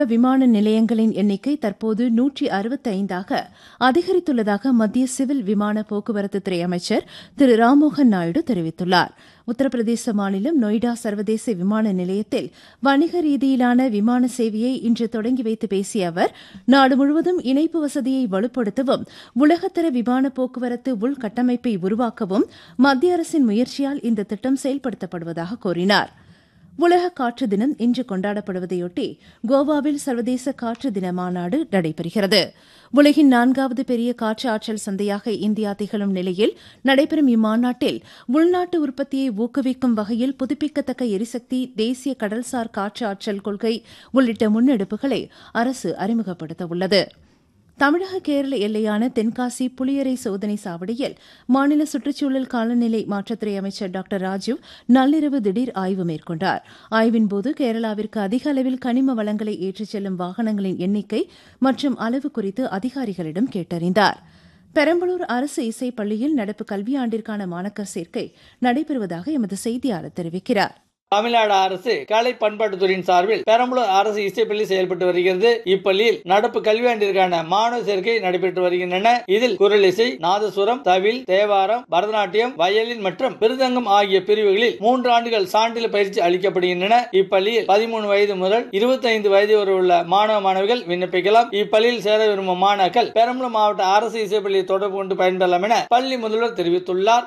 விமான நிலையங்களின் எண்ணிக்கை தற்போது நூற்றி அறுபத்தைந்தாக அதிகரித்துள்ளதாக மத்திய சிவில் விமான போக்குவரத்துத்துறை அமைச்சர் திரு ராம்மோகன் நாயுடு தெரிவித்துள்ளார் உத்தரப்பிரதேச மாநிலம் நொய்டா சர்வதேச விமான நிலையத்தில் வணிக ரீதியிலான விமான சேவையை இன்று தொடங்கி வைத்து பேசிய அவர் நாடு முழுவதும் இணைப்பு வசதியை வலுப்படுத்தவும் உலகத்தர விமான போக்குவரத்து உள்கட்டமைப்பை உருவாக்கவும் மத்திய அரசின் முயற்சியால் இந்த திட்டம் செயல்படுத்தப்படுவதாக கூறினாா் உலக காற்று தினம் இன்று கொண்டாடப்படுவதையொட்டி கோவாவில் சர்வதேச காற்று தின மாநாடு நடைபெறுகிறது உலகின் நான்காவது பெரிய காற்று ஆற்றல் சந்தையாக இந்தியா திகழும் நிலையில் நடைபெறும் இம்மாநாட்டில் உள்நாட்டு உற்பத்தியை ஊக்குவிக்கும் வகையில் புதுப்பிக்கத்தக்க எரிசக்தி தேசிய கடல்சார் காற்று ஆற்றல் கொள்கை உள்ளிட்ட முன்னெடுப்புகளை அரசு அறிமுகப்படுத்த உள்ளது தமிழக கேரள எல்லையான தென்காசி புளியரை சோதனை சாவடியில் மாநில சுற்றுச்சூழல் காலநிலை மாற்றத்துறை அமைச்சர் டாக்டர் ராஜீவ் நள்ளிரவு திடீர் ஆய்வு மேற்கொண்டார் ஆய்வின்போது கேரளாவிற்கு அதிக அளவில் கனிம வளங்களை ஏற்றிச் செல்லும் வாகனங்களின் எண்ணிக்கை மற்றும் அளவு குறித்து அதிகாரிகளிடம் கேட்டறிந்தார் பெரம்பலூர் அரசு இசைப் பள்ளியில் நடப்பு கல்வியாண்டிற்கான மாணக்கர் சேர்க்கை நடைபெறுவதாக எமது செய்தியாளர் தெரிவிக்கிறார் தமிழ்நாடு அரசு கலை பண்பாட்டுத்துறையின் சார்பில் பெரம்பலூர் அரசு இசைப்பள்ளி செயல்பட்டு வருகிறது இப்பள்ளியில் நடப்பு கல்வியாண்டிற்கான மாணவர் சேர்க்கை நடைபெற்று வருகின்றன இதில் குரல் இசை நாதசுரம் தவில் தேவாரம் பரதநாட்டியம் வயலின் மற்றும் விருதங்கம் ஆகிய பிரிவுகளில் மூன்று ஆண்டுகள் சான்றிதழ் பயிற்சி அளிக்கப்படுகின்றன இப்பள்ளியில் பதிமூணு வயது முதல் இருபத்தி ஐந்து வயது வரை உள்ள மாணவ மாணவிகள் விண்ணப்பிக்கலாம் இப்பள்ளியில் சேர விரும்பும் மாணாக்கள் பெரம்பலூர் மாவட்ட அரசு இசைப்பள்ளியை தொடர்பு கொண்டு பயன்பெறலாம் என பள்ளி முதல்வர் தெரிவித்துள்ளார்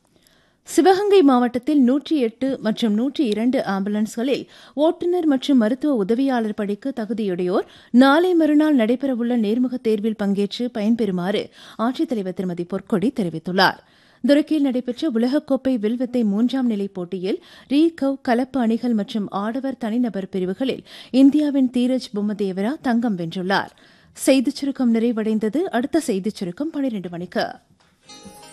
சிவகங்கை மாவட்டத்தில் நூற்றி எட்டு மற்றும் நூற்றி இரண்டு ஆம்புலன்ஸ்களில் ஓட்டுநர் மற்றும் மருத்துவ உதவியாளர் பணிக்கு தகுதியுடையோர் நாளை மறுநாள் நடைபெறவுள்ள நேர்முகத் தேர்வில் பங்கேற்று பயன்பெறுமாறு ஆட்சித்தலைவர் திருமதி பொற்கொடி தெரிவித்துள்ளார் துருக்கியில் நடைபெற்ற உலகக்கோப்பை வில்வித்தை மூன்றாம் நிலை போட்டியில் ரீகவ் கலப்பு அணிகள் மற்றும் ஆடவர் தனிநபர் பிரிவுகளில் இந்தியாவின் தீரஜ் பொம்மதேவரா தங்கம் வென்றுள்ளார் செய்திச் சுருக்கம் நிறைவடைந்தது அடுத்த செய்திச் சுருக்கம் பனிரெண்டு மணிக்கு